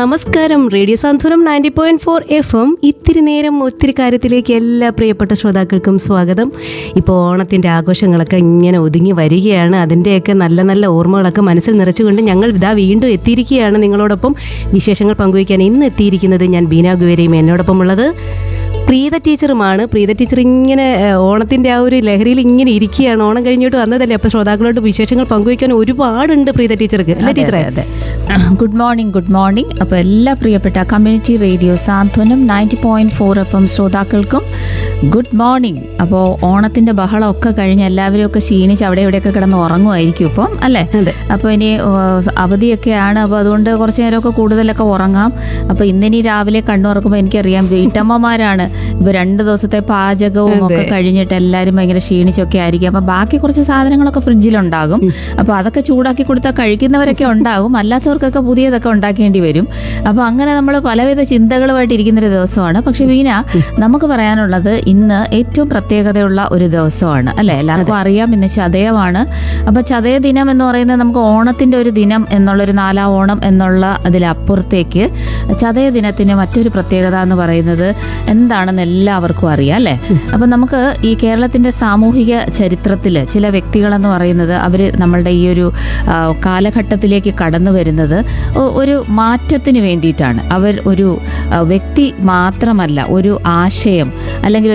നമസ്കാരം radio Santhwanam ninety point four F M ഇത്തിരി നേരം ഒത്തിരി കാര്യത്തിലേക്ക് എല്ലാ പ്രിയപ്പെട്ട ശ്രോതാക്കൾക്കും സ്വാഗതം ഇപ്പോൾ ഓണത്തിൻ്റെ ആഘോഷങ്ങളൊക്കെ ഇങ്ങനെ ഒതുങ്ങി വരികയാണ് അതിൻ്റെയൊക്കെ നല്ല നല്ല ഓർമ്മകളൊക്കെ മനസ്സിൽ നിറച്ചുകൊണ്ട് ഞങ്ങൾ ഇതാ വീണ്ടും എത്തിയിരിക്കുകയാണ് നിങ്ങളോടൊപ്പം വിശേഷങ്ങൾ പങ്കുവയ്ക്കാൻ ഇന്ന് എത്തിയിരിക്കുന്നത് ഞാൻ ബീന ഗുവേരയും എന്നോടൊപ്പം ഉള്ളത് പ്രീത ടീച്ചറുമാണ് പ്രീത ടീച്ചർ ഇങ്ങനെ ഏഹ്, ഓണത്തിന്റെ ആ ഒരു ലഹരിയിൽ ഇങ്ങനെ ഇരിക്കുകയാണ് ഓണം കഴിഞ്ഞിട്ട് വന്നതല്ലേ അപ്പൊ ശ്രോതാക്കളോട് വിശേഷങ്ങൾ പങ്കുവയ്ക്കാൻ ഒരുപാടുണ്ട് പ്രീത ടീച്ചർക്ക് അല്ലേ ടീച്ചറെ അതെ ഗുഡ് മോർണിംഗ് ഗുഡ് മോർണിംഗ് അപ്പോൾ എല്ലാ പ്രിയപ്പെട്ട community radio Santhwanam ninety point four F ശ്രോതാക്കൾക്കും ഗുഡ് മോർണിംഗ് അപ്പോൾ ഓണത്തിന്റെ ബഹളമൊക്കെ കഴിഞ്ഞ് എല്ലാവരും ഒക്കെ ക്ഷീണിച്ച് അവിടെ ഇവിടെയൊക്കെ കിടന്ന് ഉറങ്ങുമായിരിക്കും ഇപ്പം അല്ലേ അതെ. അപ്പോൾ ഇനി ഏഹ്, അവധിയൊക്കെയാണ് അപ്പോൾ അതുകൊണ്ട് കുറച്ച് നേരമൊക്കെ കൂടുതലൊക്കെ ഉറങ്ങാം അപ്പോൾ ഇന്നിനി രാവിലെ കണ്ണുറക്കുമ്പോൾ എനിക്കറിയാം വീട്ടമ്മമാരാണ് ഇപ്പോൾ രണ്ട് ദിവസത്തെ പാചകവും ഒക്കെ കഴിഞ്ഞിട്ട് എല്ലാവരും ഭയങ്കര ക്ഷീണിച്ചൊക്കെ ആയിരിക്കും അപ്പോൾ ബാക്കി കുറച്ച് സാധനങ്ങളൊക്കെ ഫ്രിഡ്ജിലുണ്ടാകും അപ്പോൾ അതൊക്കെ ചൂടാക്കി കൊടുത്താൽ കഴിക്കുന്നവരൊക്കെ ഉണ്ടാകും അല്ലാത്തവർക്കൊക്കെ പുതിയതൊക്കെ ഉണ്ടാക്കേണ്ടി വരും അപ്പോൾ അങ്ങനെ നമ്മൾ പലവിധ ചിന്തകളുമായിട്ട് ഇരിക്കുന്നൊരു ദിവസമാണ് പക്ഷെ വീന നമുക്ക് പറയാനുള്ളത് ഇന്ന് ഏറ്റവും പ്രത്യേകതയുള്ള ഒരു ദിവസമാണ് അല്ലേ എല്ലാവർക്കും അറിയാം ഇന്ന് ചതയമാണ് അപ്പോൾ ചതയ ദിനം എന്ന് പറയുന്നത് നമുക്ക് ഓണത്തിൻ്റെ ഒരു ദിനം എന്നുള്ളൊരു നാലാം ഓണം എന്നുള്ള അതിലപ്പുറത്തേക്ക് ചതയ ദിനത്തിന് മറ്റൊരു പ്രത്യേകത എന്ന് പറയുന്നത് എന്താണെന്ന് എല്ലാവർക്കും അറിയാം അല്ലേ അപ്പം നമുക്ക് ഈ കേരളത്തിൻ്റെ സാമൂഹിക ചരിത്രത്തിൽ ചില വ്യക്തികളെന്ന് പറയുന്നത് അവർ നമ്മളുടെ ഈ ഒരു ആ, കാലഘട്ടത്തിലേക്ക് കടന്നു വരുന്നത് ഒ- ഒരു മാറ്റത്തിന് വേണ്ടിയിട്ടാണ് അവർ ഒരു ആ, വ്യക്തി മാത്രമല്ല ഒരു ആശയം അല്ലെങ്കിൽ